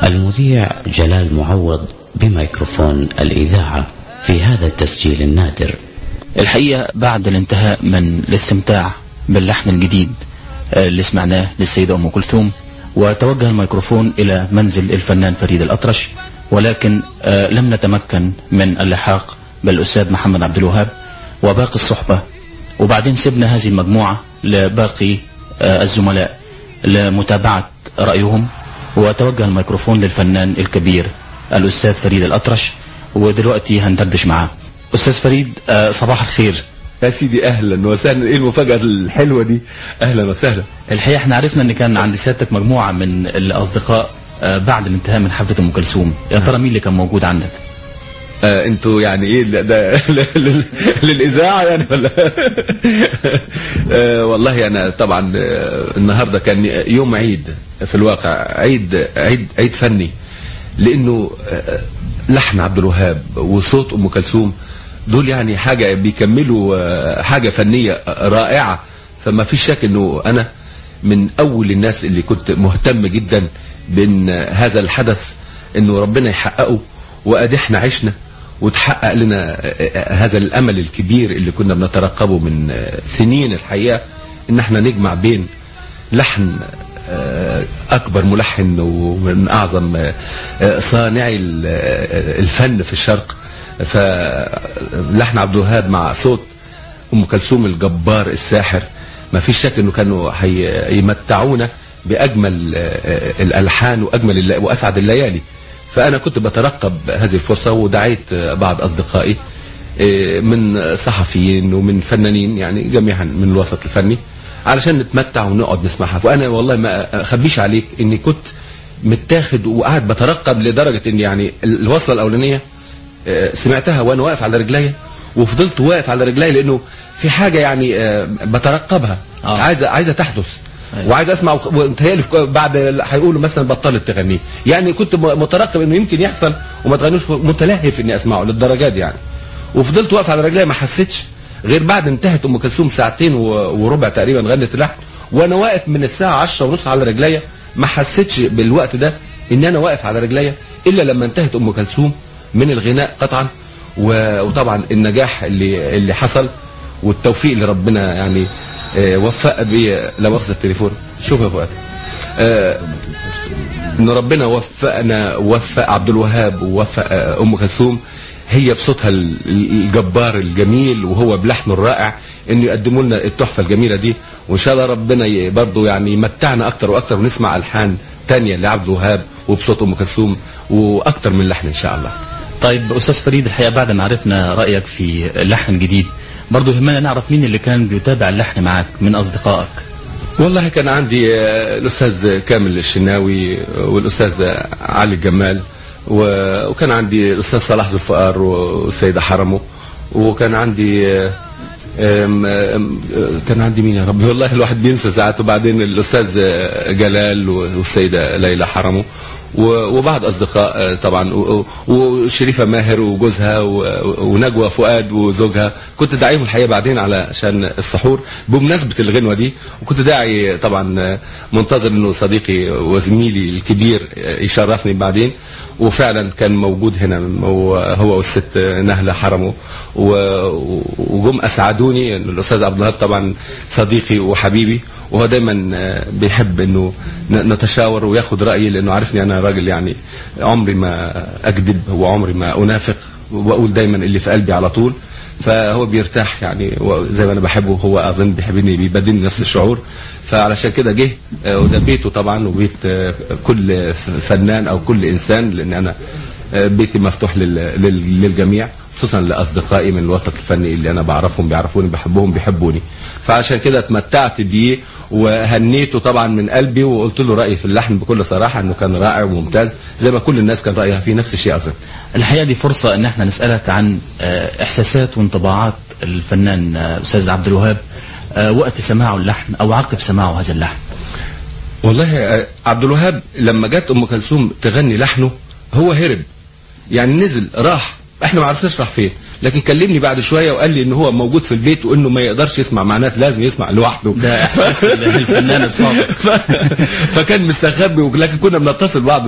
المذيع جلال معوض بميكروفون الإذاعة في هذا التسجيل النادر الحقيقة بعد الانتهاء من الاستمتاع باللحن الجديد اللي سمعناه للسيدة أم كلثوم وتوجه الميكروفون إلى منزل الفنان فريد الأطرش ولكن لم نتمكن من اللحاق بالأستاذ محمد عبد الوهاب وباقي الصحبة وبعدين سبنا هذه المجموعة لباقي الزملاء لمتابعة رأيهم وتوجه الميكروفون للفنان الكبير الأستاذ فريد الأطرش ودلوقتي هندردش معاه أستاذ فريد صباح الخير يا سيدي اهلا وسهلا ايه المفاجاه الحلوه دي اهلا وسهلا الحقيقة احنا عرفنا ان كان عند سيادتك مجموعة من الأصدقاء بعد الانتهاء من حفلة أم كلثوم يا ترى مين اللي كان موجود عندك آه انتوا يعني ايه ده, ده للاذاعه يعني ولا آه والله انا طبعا آه النهارده كان يوم عيد في الواقع عيد عيد عيد فني لانه آه لحن عبد الوهاب وصوت ام كلثوم دول يعني حاجه بيكملوا آه حاجه فنيه رائعه فما فيش شك انه انا من اول الناس اللي كنت مهتم جدا بان هذا الحدث انه ربنا يحققه وادي احنا عشنا وتحقق لنا هذا الامل الكبير اللي كنا بنترقبه من سنين الحقيقه ان احنا نجمع بين لحن اكبر ملحن ومن اعظم صانعي الفن في الشرق فلحن عبد الوهاب مع صوت ام كلثوم الجبار الساحر ما فيش شك انه كانوا هيمتعونا باجمل الالحان واجمل واسعد الليالي فأنا كنت بترقب هذه الفرصة ودعيت بعض أصدقائي من صحفيين ومن فنانين يعني جميعا من الوسط الفني علشان نتمتع ونقعد نسمعها وأنا والله ما أخبيش عليك إني كنت متاخد وقاعد بترقب لدرجة إن يعني الوصلة الأولانية سمعتها وأنا واقف على رجلي وفضلت واقف على رجلي لأنه في حاجة يعني بترقبها آه. عايزة عايزة تحدث وعايز اسمع ومتهيألي بعد هيقولوا مثلا بطلت تغنيه يعني كنت مترقب انه يمكن يحصل وما تغنوش متلهف اني اسمعه للدرجات يعني وفضلت واقف على رجلي ما حسيتش غير بعد انتهت ام كلثوم ساعتين وربع تقريبا غنت اللحن وانا واقف من الساعه 10 ونص على رجلي ما حسيتش بالوقت ده ان انا واقف على رجلي الا لما انتهت ام كلثوم من الغناء قطعا وطبعا النجاح اللي اللي حصل والتوفيق اللي ربنا يعني آه وفق بي لا مؤاخذة التليفون شوف يا فؤاد آه ان ربنا وفقنا ووفق عبد الوهاب ووفق آه ام كلثوم هي بصوتها الجبار الجميل وهو بلحنه الرائع انه يقدموا لنا التحفه الجميله دي وان شاء الله ربنا برضه يعني يمتعنا اكتر واكتر ونسمع الحان تانية لعبد الوهاب وبصوت ام كلثوم واكتر من لحن ان شاء الله. طيب استاذ فريد الحقيقه بعد ما عرفنا رايك في اللحن الجديد برضه يهمنا نعرف مين اللي كان بيتابع اللحن معاك من أصدقائك والله كان عندي الأستاذ كامل الشناوي والأستاذ علي الجمال وكان عندي الأستاذ صلاح ذو الفقار والسيدة حرمه وكان عندي كان عندي مين يا ربي والله الواحد بينسى ساعات وبعدين الأستاذ جلال والسيدة ليلى حرمه وبعض اصدقاء طبعا وشريفه ماهر وجوزها ونجوى فؤاد وزوجها كنت داعيهم الحقيقه بعدين علشان السحور بمناسبه الغنوه دي وكنت داعي طبعا منتظر انه صديقي وزميلي الكبير يشرفني بعدين وفعلا كان موجود هنا هو والست نهله حرمه وجم اسعدوني الاستاذ عبد الوهاب طبعا صديقي وحبيبي وهو دايما بيحب انه نتشاور وياخد رايي لانه عارفني انا راجل يعني عمري ما اكذب وعمري ما انافق واقول دايما اللي في قلبي على طول فهو بيرتاح يعني زي ما انا بحبه هو اظن بيحبني بيبادلني نفس الشعور فعلشان كده جه وده بيته طبعا وبيت كل فنان او كل انسان لان انا بيتي مفتوح للجميع خصوصا لاصدقائي من الوسط الفني اللي انا بعرفهم بيعرفوني بحبهم بيحبوني فعشان كده اتمتعت بيه وهنيته طبعا من قلبي وقلت له رايي في اللحن بكل صراحه انه كان رائع وممتاز زي ما كل الناس كان رايها فيه نفس الشيء اظن الحقيقه دي فرصه ان احنا نسالك عن احساسات وانطباعات الفنان استاذ عبد الوهاب وقت سماعه اللحن او عقب سماعه هذا اللحن والله عبد الوهاب لما جت ام كلثوم تغني لحنه هو هرب يعني نزل راح احنا ما عرفناش راح فين لكن كلمني بعد شويه وقال لي ان هو موجود في البيت وانه ما يقدرش يسمع مع ناس لازم يسمع لوحده ده احساس الفنان الصادق فكان مستخبي ولكن كنا بنتصل بعض